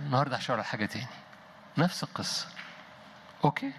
النهارده هشاور على حاجه تاني نفس القصه اوكي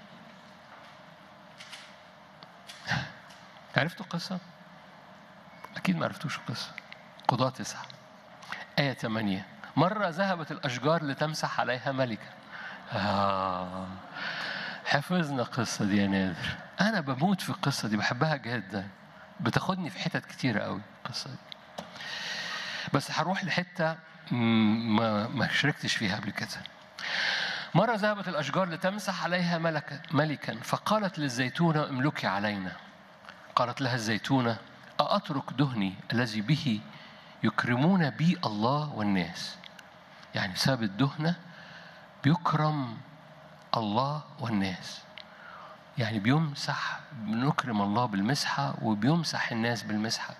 عرفتوا القصه اكيد ما عرفتوش القصه قضاة تسعة آية 8 مرة ذهبت الأشجار لتمسح عليها ملكا آه حفظنا القصة دي يا نادر أنا بموت في القصة دي بحبها جدا بتاخدني في حتت كتيرة قوي القصة دي بس هروح لحتة م- ما ما شاركتش فيها قبل كده مرة ذهبت الأشجار لتمسح عليها ملكا ملكا فقالت للزيتونة املكي علينا قالت لها الزيتونة أأترك دهني الذي به يكرمون بي الله والناس يعني بسبب الدهنة بيكرم الله والناس يعني بيمسح بنكرم الله بالمسحة وبيمسح الناس بالمسحة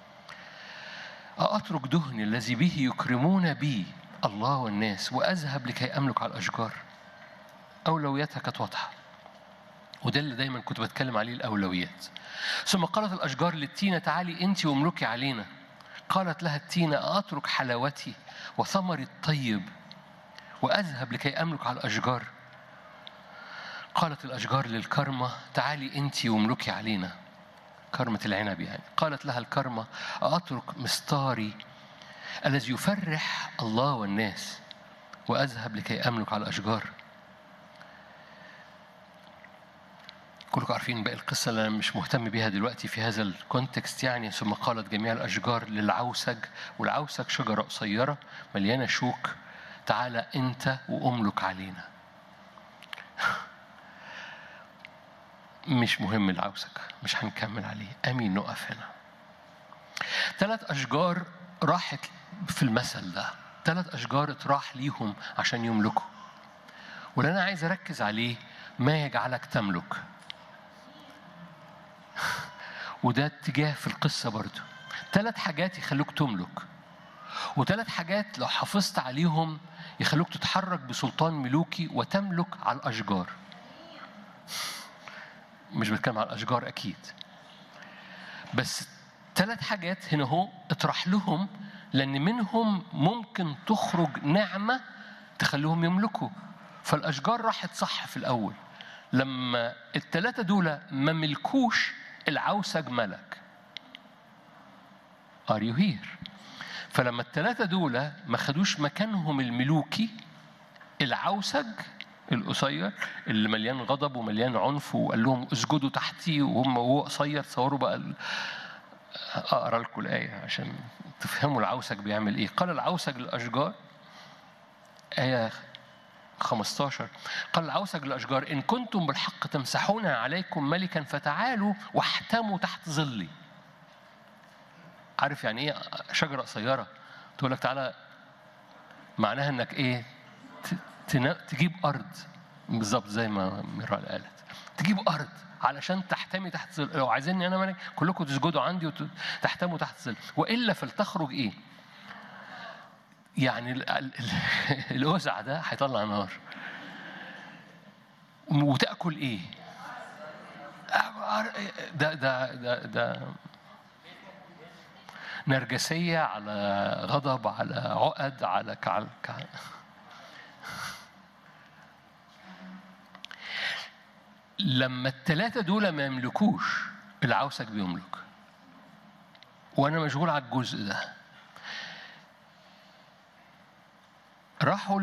أترك دهني الذي به يكرمون بي الله والناس وأذهب لكي أملك على الأشجار أولوياتها كانت واضحة وده اللي دايما كنت بتكلم عليه الأولويات ثم قالت الأشجار للتينة تعالي أنت واملكي علينا قالت لها التينة أترك حلاوتي وثمري الطيب وأذهب لكي أملك على الأشجار قالت الأشجار للكرمة تعالي أنت واملكي علينا كرمة العنب يعني قالت لها الكرمة أترك مستاري الذي يفرح الله والناس وأذهب لكي أملك على الأشجار كلكم عارفين باقي القصة اللي أنا مش مهتم بيها دلوقتي في هذا الكونتكست يعني ثم قالت جميع الأشجار للعوسج والعوسج شجرة قصيرة مليانة شوك تعالى أنت وأملك علينا مش مهم العوسج مش هنكمل عليه أمين نقف هنا ثلاث أشجار راحت في المثل ده ثلاث أشجار اتراح ليهم عشان يملكوا واللي أنا عايز أركز عليه ما يجعلك تملك وده اتجاه في القصة برضو ثلاث حاجات يخلوك تملك وثلاث حاجات لو حافظت عليهم يخلوك تتحرك بسلطان ملوكي وتملك على الأشجار مش بتكلم على الأشجار أكيد بس ثلاث حاجات هنا هو اطرح لهم لأن منهم ممكن تخرج نعمة تخليهم يملكوا فالأشجار راحت صح في الأول لما الثلاثة دول ما ملكوش العوسج ملك Are you here؟ فلما الثلاثة دول ما خدوش مكانهم الملوكي العوسج القصير اللي مليان غضب ومليان عنف وقال لهم اسجدوا تحتي وهم وهو قصير تصوروا بقى ال- اقرا لكم الايه عشان تفهموا العوسج بيعمل ايه قال العوسج للاشجار ايه 15 قال العوسج للاشجار ان كنتم بالحق تمسحون عليكم ملكا فتعالوا واحتموا تحت ظلي عارف يعني ايه شجره قصيره تقول لك تعالى معناها انك ايه ت- تنا- تجيب ارض بالظبط زي ما ميرال قالت تجيب ارض علشان تحتمي تحت ظل لو عايزيني انا ملك كلكم تسجدوا عندي وتحتموا تحت ظل والا فلتخرج ايه يعني ال- ال- ال- الأوزع ده هيطلع نار وتاكل ايه ده ده ده ده نرجسيه على غضب على عقد على كعل كعل لما الثلاثة دول ما يملكوش العوسك بيملك وأنا مشغول على الجزء ده راحوا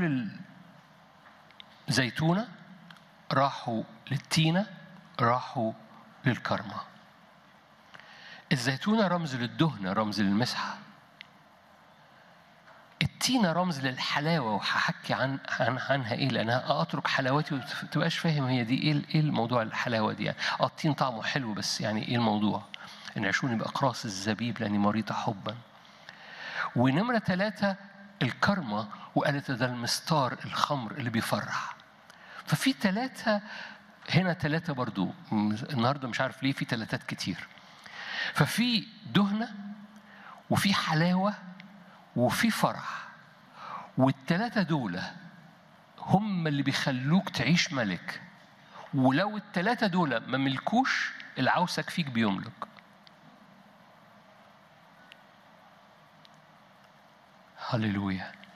للزيتونة راحوا للتينة راحوا للكرمة الزيتونة رمز للدهنة رمز للمسحة التينة رمز للحلاوة وهحكي عن عن عنها ايه لانها اترك حلاوتي وما تبقاش فاهم هي دي ايه ايه الموضوع الحلاوة دي يعني اه التين طعمه حلو بس يعني ايه الموضوع؟ ان عشوني باقراص الزبيب لاني مريضة حبا ونمرة ثلاثة الكرمة وقالت ده المستار الخمر اللي بيفرح ففي ثلاثة هنا ثلاثة برضو النهاردة مش عارف ليه في ثلاثات كتير ففي دهنة وفي حلاوة وفي فرح والثلاثة دول هم اللي بيخلوك تعيش ملك ولو الثلاثة دول ما ملكوش العوسك فيك بيملك هللويا